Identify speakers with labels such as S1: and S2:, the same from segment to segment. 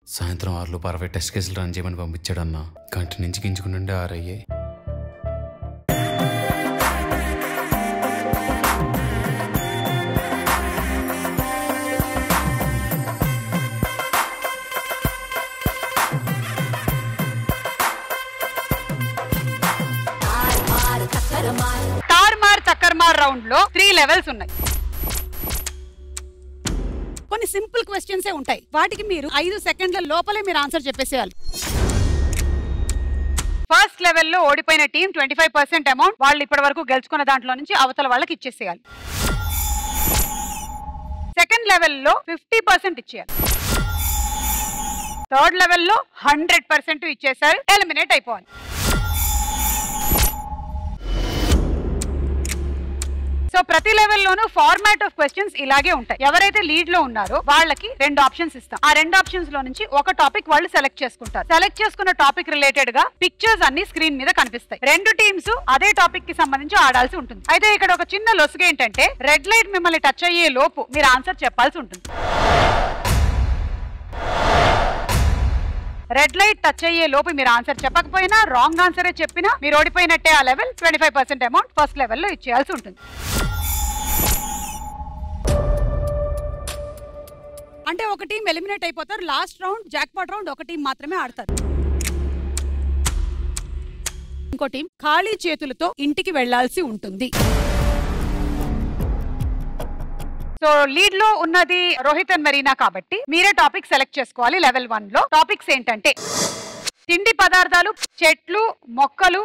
S1: సాయంత్రం ఆరులోపు అరవై టెస్ట్ కేసులు రన్ చేయమని పంపించాడన్న గంట నుంచి గింజుకుంటుండే ఆరయ్యే
S2: తార్మార్ చక్కర్మార్ రౌండ్ లో త్రీ లెవెల్స్ ఉన్నాయి కొన్ని సింపుల్ క్వశ్చన్సే ఉంటాయి వాటికి మీరు ఐదు సెకండ్ల లోపలే మీరు ఆన్సర్ చెప్పేసేయాలి ఫస్ట్ లెవెల్లో ఓడిపోయిన team twenty five percent amount వాళ్ళు ఇప్పటి వరకు గెలుచుకున్న దాంట్లో నుంచి అవతల వాళ్ళకి ఇచ్చేసేయాలి సెకండ్ లెవెల్లో ఫిఫ్టీ పర్సెంట్ ఇచ్చేయాలి థర్డ్ లెవెల్లో హండ్రెడ్ పర్సెంట్ ఇచ్చేసారు ఎలిమినేట్ అయిపోవాలి సో ప్రతి లెవెల్లోనూ ఫార్మాట్ ఆఫ్ క్వశ్చన్స్ ఇలాగే ఉంటాయి ఎవరైతే లీడ్ లో ఉన్నారో వాళ్ళకి రెండు ఆప్షన్స్ ఇస్తాం ఆ రెండు ఆప్షన్స్ లో నుంచి ఒక టాపిక్ వాళ్ళు సెలెక్ట్ చేసుకుంటారు సెలెక్ట్ చేసుకున్న టాపిక్ రిలేటెడ్ గా పిక్చర్స్ అన్ని స్క్రీన్ మీద కనిపిస్తాయి రెండు టీమ్స్ అదే టాపిక్ కి సంబంధించి ఆడాల్సి ఉంటుంది అయితే ఇక్కడ ఒక చిన్న లొసుగు ఏంటంటే రెడ్ లైట్ మిమ్మల్ని టచ్ అయ్యే లోపు మీరు ఆన్సర్ చెప్పాల్సి ఉంటుంది రెడ్ లైట్ టచ్ అయ్యే లోపు మీరు ఆన్సర్ చెప్పకపోయినా రాంగ్ ఆన్సరే చెప్పినా మీరు ఓడిపోయినట్టే ఆ level twenty five percent amount first లెవెల్లో ఇచ్చేయాల్సి ఉంటుంది అంటే ఒక టీం ఎలిమినేట్ అయిపోతారు లాస్ట్ రౌండ్ జాక్పాట్ రౌండ్ ఒక టీం మాత్రమే ఆడతారు ఇంకో టీం ఖాళీ చేతులతో ఇంటికి వెళ్లాల్సి ఉంటుంది సో లీడ్ లో ఉన్నది రోహిత్ అండ్ మరీనా కాబట్టి మీరే టాపిక్ సెలెక్ట్ చేసుకోవాలి లెవెల్ వన్ లో టాపిక్స్ ఏంటంటే తిండి పదార్థాలు చెట్లు మొక్కలు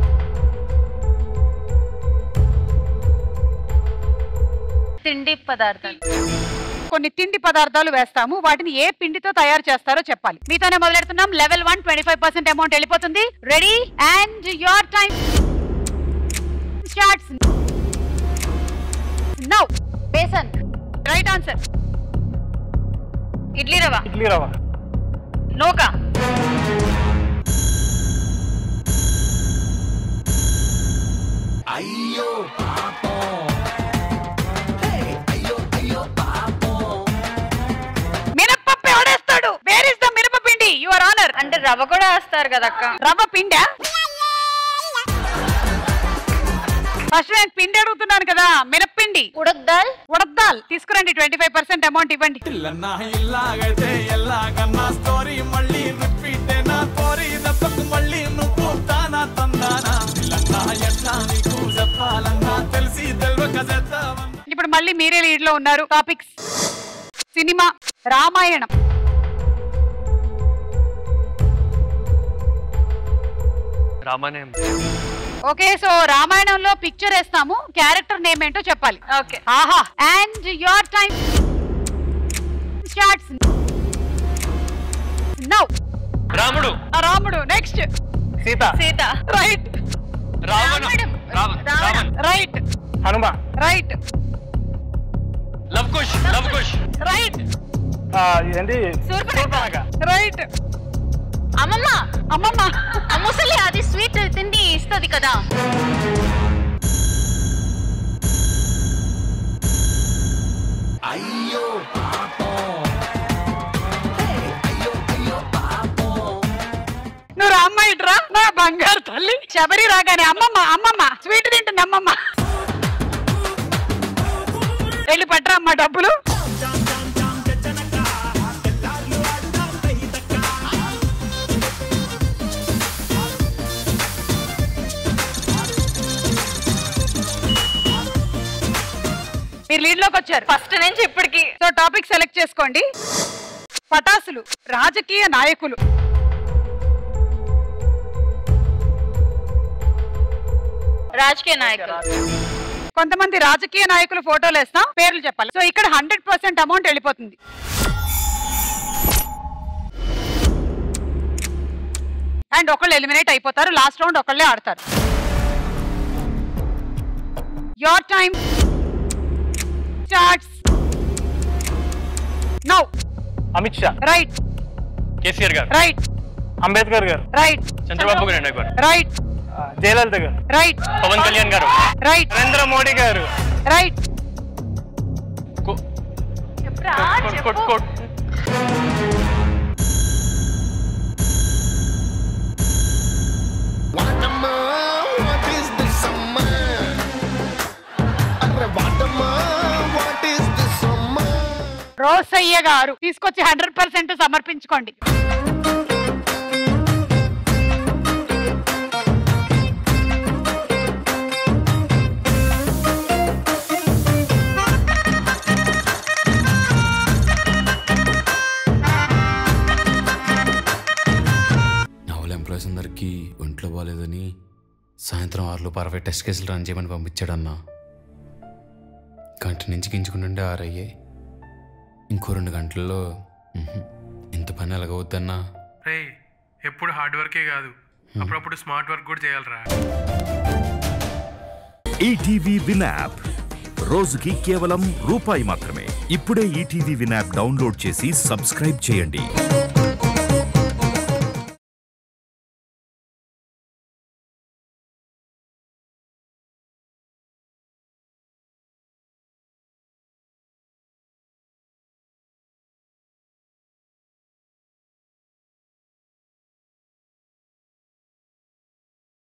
S3: తిండి పదార్థాలు
S2: కొన్ని తిండి పదార్థాలు వేస్తాము వాటిని ఏ పిండితో తయారు చేస్తారో చెప్పాలి మీతోనే మొదలెడుతున్నాం level one twenty five percent amount వెళ్ళిపోతుంది ready and your time starts now
S3: besan
S2: right answer
S3: idli రవ్వ
S4: ఇడ్లీ రవ్వ
S3: నూక
S2: మినప్పప్పు ఎవడేస్తాడు వేర్ ఇస్ ద మినపపిండి యువర్ ఆనర్
S3: అంటే రవ్వ కూడా వేస్తారు కదా అక్క
S2: రవ్వ పిండా ఫస్ట్ నేను పిండి అడుగుతున్నాను కదా మినప్పిండి
S3: ఉడక్ దాల్
S2: ఉడద్దాల్ తీసుకురండి ట్వంటీ ఫైవ్ పర్సెంట్ అమౌంట్ ఇవ్వండి
S5: ఇల్లన్నా ఇల్లాగైతే ఎల్లాగన్నా స్టోరీ మళ్ళీ రిపీట్ నా స్టోరీ దెబ్బకు మళ్ళీ నువ్వు తానా తందానా ఇల్లన్నా ఎట్లా నీకు చెప్పాలన్నా తెలిసి తెల్వక చేద్దామన్నా
S2: ఇప్పుడు మళ్ళీ మీరే లీడ్ లో ఉన్నారు topics cinema Ramayanam
S4: Ramayanam
S2: okay so రామాయణంలో పిక్చర్ వేస్తాము క్యారెక్టర్ నేమ్ ఏంటో చెప్పాలి
S3: ఓకే
S2: ఆహా and your time starts now
S4: Ramudu
S2: Ramudu next
S4: Sita
S3: Sita
S2: right
S4: Ravanam
S3: రావణం.
S4: రావణ్
S3: రావణం.
S4: Ravan
S2: right
S4: Hanuma
S2: right
S4: Lav Kush Lav Kush
S2: right
S4: ఏంటి
S3: శూర్పణఖ.
S2: రైట్
S3: అమ్మమ్మ
S2: అమ్మమ్మ
S3: ఆ ముసలి అది స్వీట్ తిండి ఇస్తుంది కదా
S2: నువ్వు రామ్మ ఇట్రా నా బంగారు తల్లి శబరి రాగానే అమ్మమ్మ అమ్మమ్మ స్వీట్ తింటుంది అమ్మమ్మ వెళ్ళి పట్టరా అమ్మ డబ్బులు మీరు లీడ్ లోకి వచ్చారు
S3: ఫస్ట్ నుంచి ఇప్పటికి
S2: సో టాపిక్ సెలెక్ట్ చేసుకోండి పటాసులు రాజకీయ నాయకులు
S3: రాజకీయ నాయకులు
S2: కొంతమంది రాజకీయ నాయకులు ఫోటోలు వేస్తాం పేర్లు చెప్పాలి సో ఇక్కడ హండ్రెడ్ పర్సెంట్ అమౌంట్ వెళ్ళిపోతుంది అండ్ ఒకళ్ళు ఎలిమినేట్ అయిపోతారు లాస్ట్ రౌండ్ ఒకళ్ళే ఆడతారు your time starts now
S4: Amit Shah
S2: right
S4: KCR గారు
S2: రైట్
S4: అంబేద్కర్ గారు
S2: రైట్
S4: చంద్రబాబు నాయుడు గారు
S2: రైట్
S4: ఆ, జయలలిత గారు
S2: రైట్
S4: పవన్ కళ్యాణ్ గారు
S2: రైట్
S4: నరేంద్ర మోడీ గారు
S2: రైట్
S4: కు-
S3: చెప్పురా
S4: కొట్-
S3: చెప్పు
S4: కొట్- కొట్-
S2: రోసయ్య గారు తీసుకొచ్చి హండ్రెడ్ పర్సెంట్ సమర్పించుకోండి
S1: నా వాళ్ళ ఎంప్లాయీస్ అందరికీ ఒంట్లో బాగాలేదని సాయంత్రం ఆరులోపు అరవై టెస్ట్ కేసులు రన్ చేయమని పంపించాడన్నా గంట నుంచి గింజుకుంటుండే ఆరయ్యాయి ఇంకో రెండు గంటల్లో ఉహుం, ఇంత పని ఎలాగవుద్దన్నా
S6: రే ఎప్పుడు హార్డ్ వర్కే కాదు అప్పుడప్పుడు స్మార్ట్ వర్క్ కూడా చేయాలరా
S7: ఈటీవీ విన్ యాప్ రోజుకి కేవలం రూపాయి మాత్రమే ఇప్పుడే ఈటీవీ విన్ యాప్ డౌన్లోడ్ చేసి సబ్స్క్రైబ్ చేయండి